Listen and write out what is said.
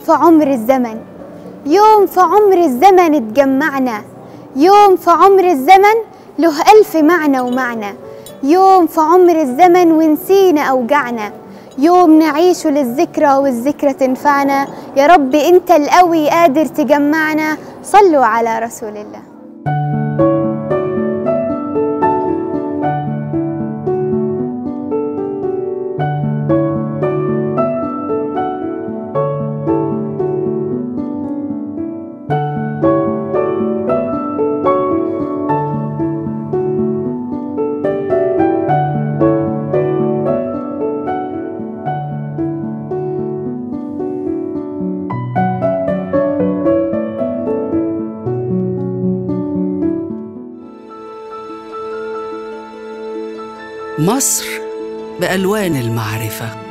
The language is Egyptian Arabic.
في عمر الزمن يوم في عمر الزمن اتجمعنا يوم في عمر الزمن له ألف معنى ومعنى يوم في عمر الزمن ونسينا أوجعنا يوم نعيشه للذكرى والذكرى تنفعنا يا رب انت القوي قادر تجمعنا صلوا على رسول الله مصر بألوان المعرفة